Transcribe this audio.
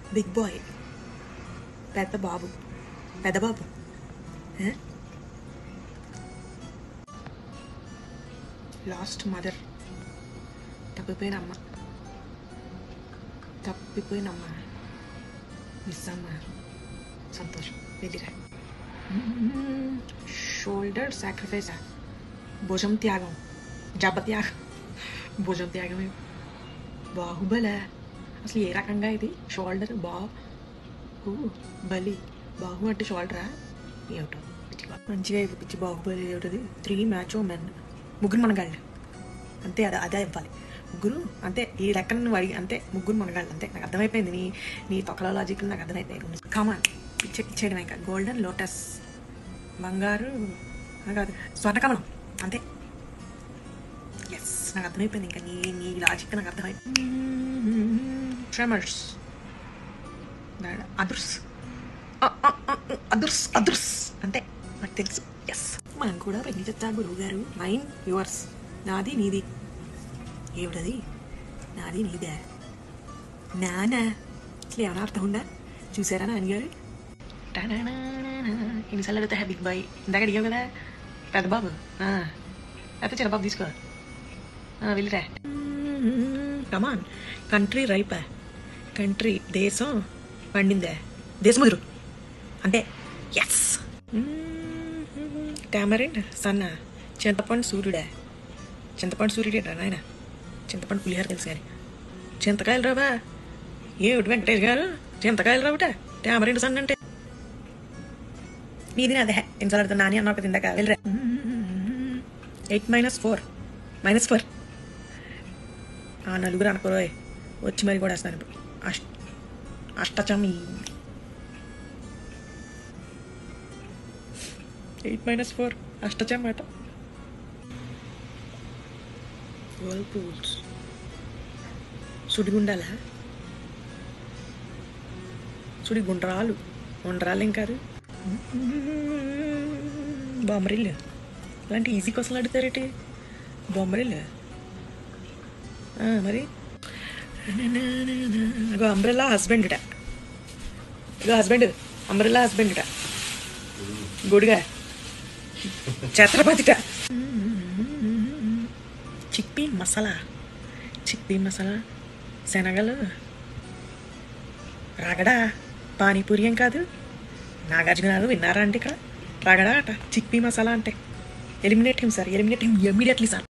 Big bye పెద్ద బాబు పెద్ద బాబు last mother తప్పిపోయిన అమ్మ తప్పిపోయిన అమ్మ మిస్ అమ్మ సంతోషం వెళ్ళిరా షోల్డర్ సాక్రిఫైస్ భుజం త్యాగం జబ్బ త్యాగం భుజం త్యాగమే బాహుబల అసలు ఏ రకంగా ఇది షోల్డర్ బాహు బలి బాహు అంటే షోల్డరా ఏమిటో పిచ్చి బా- మంచిగా ఇది పిచ్చి బాహుబలి ఏమిటది త్రీ మ్యాచ్ మెన్ ముగ్గురు మనగాళ్ళు అంతే అదే అదే ఇవ్వాలి ముగ్గురు అంతే ఈ లెక్కన నువ్వు అడిగి అంతే ముగ్గురు మనగాళ్ళు అంతే నాకు అర్థమైపోయింది నీ నీ తొక్కల లాజిక్ నాకు అర్థమైపోయింది కమాన్ పిచ్చే ఇచ్చేయడం ఇంకా గోల్డెన్ లోటస్ బంగారు ఆ కాదు స్వర్ణకమలం అంతే ఎస్ నాకు అర్థమైపోయింది ఇంకా నీ నీ లాజిక్ నాకు అర్థమైపోయింది ట్రెమర్స్ అదుర్స్ అదుర్స్ అదుర్స్ అంతే నాకు తెలుసు ఎస్ మనం కూడా ప్రయత్నించచ్చా గురువు గారు మైన్ యువర్స్ నాది నీది ఏమిటది నాది నీదే నానా అసలు ఏమైనా అర్థం ఉందా చూసారా నాన్నగారు టానానానానా. ఎన్నిసార్లు అడుగుతా బిగ్ బాయ్ ఇందాక అడిగావు కదా పెద్ద బాబు ఆ. లేకపోతే చిన్న బాబు తీసుకో ఆ, వెళ్ళిరా కమాన్ కంట్రీ రైపా కంట్రీ దేశం పండిందే దేశముదురు అంతే ఎస్ టామరెంట్ సన్న చింతపండు సూర్యుడా చింతపండు సూర్యుడేటా నాయన చింతపండు పులిహార తెలుసు కానీ చింతకాయలు రావా ఏమిటి వెంకటేష్ గారు చింతకాయలు రావుట టామరెంట్ సన్న అంటే నీది నాదే ఎన్నిసార్లు అడుగుతా నాని అన్న ఒక తిందాక వెళ్ళరా eight minus four minus four ఆ నలుగురు అనుకోరోయ్ వచ్చి మరి కూడా వేస్తాను ఇప్పుడు అష్ట అష్టచమి ఎయిట్ మైనస్ ఫోర్ అష్టచం అట పూల్స్ సుడిగుండాల సుడి గుండ్రాలు గుండ్రాలు ఏం కాదు బొమ్మరిల్లు అలాంటి ఈజీ క్వశ్చన్లు అడుగుతారేటి బొమ్మరిల్లు ఆ, మరి ఇగో అంబ్రెల్లా హస్బెండ్ ఇట ఇగో హస్బెండ్ అంబ్రెల్లా హస్బెండ్ ఇట గుడిగా ఛత్రపతిట చిక్పీ మసాలా చిక్పీ మసాలా శనగలు రాగడా పానీపూరి ఏం కాదు నాగార్జున గారు విన్నారా అంటే ఇక్కడ రాగడా అట చిక్పీ మసాలా అంటే eliminate him sir eliminate him immediately sir